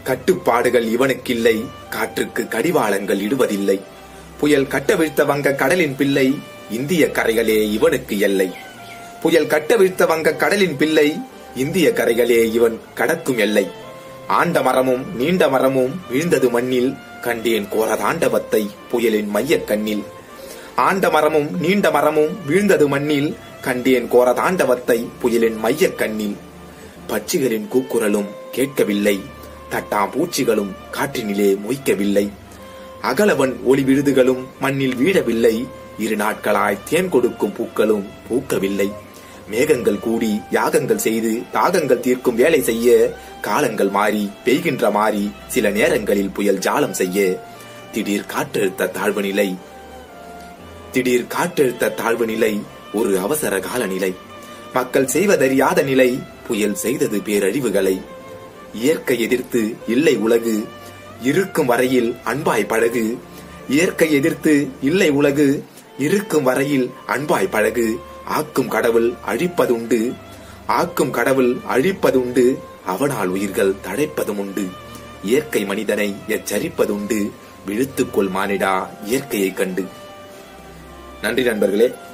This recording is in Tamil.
கட்டுப்பாடுகள் இவனுக்கில்லை காற்றுக்கு கடிவாளங்கள் இடுவதில்லை புயல் கட்டவிழ்த்த வங்க கடலின் பிள்ளை இந்திய கரைகளே இவனுக்கு எல்லை புயல் கட்டவிழ்த்த வங்க கடலின் பிள்ளை இந்திய கரைகளே இவன் கடக்கும் எல்லை ஆண்ட மரமும் நீண்ட மரமும் வீழ்ந்தது மண்ணில் கண்டேன் கோர தாண்டவத்தை புயலின் மையக் கண்ணில் ஆண்ட மரமும் நீண்ட மரமும் வீழ்ந்தது மண்ணில் கண்டேன் கோர தாண்டவத்தை புயலின் மையக் கண்ணில் பட்சிகளின் கூக்குரலும் கேட்கவில்லை தட்டாம் பூச்சிகளும் காற்றினிலே மொய்க்கவில்லை அகலவன் ஒளி விருதுகளும் மண்ணில் வீழவில்லை இரு நாட்களாய் தேன் கொடுக்கும் பூக்களும் பூக்கவில்லை மேகங்கள் கூடி யாகங்கள் செய்து தாகங்கள் தீர்க்கும் வேலை செய்ய காலங்கள் மாறி பெய்கின்ற மாறி சில நேரங்களில் புயல் ஜாலம் செய்ய திடீர் காற்றழுத்த தாழ்வு நிலை திடீர் காற்றழுத்த தாழ்வு நிலை ஒரு அவசர கால நிலை மக்கள் செய்வதறியாத நிலை புயல் செய்தது பேரழிவுகளை இயற்கை எதிர்த்து இல்லை உலகு இருக்கும் வரையில் அன்பாய் பழகு இயற்கை எதிர்த்து இல்லை உலகு இருக்கும் வரையில் அன்பாய் பழகு ஆக்கும் கடவுள் அழிப்பதுண்டு ஆக்கும் கடவுள் அழிப்பதுண்டு அவனால் உயிர்கள் தழைப்பதும் உண்டு இயற்கை மனிதனை எச்சரிப்பதுண்டு விழுத்துக்கொள் மானிடா இயற்கையை கண்டு நன்றி நண்பர்களே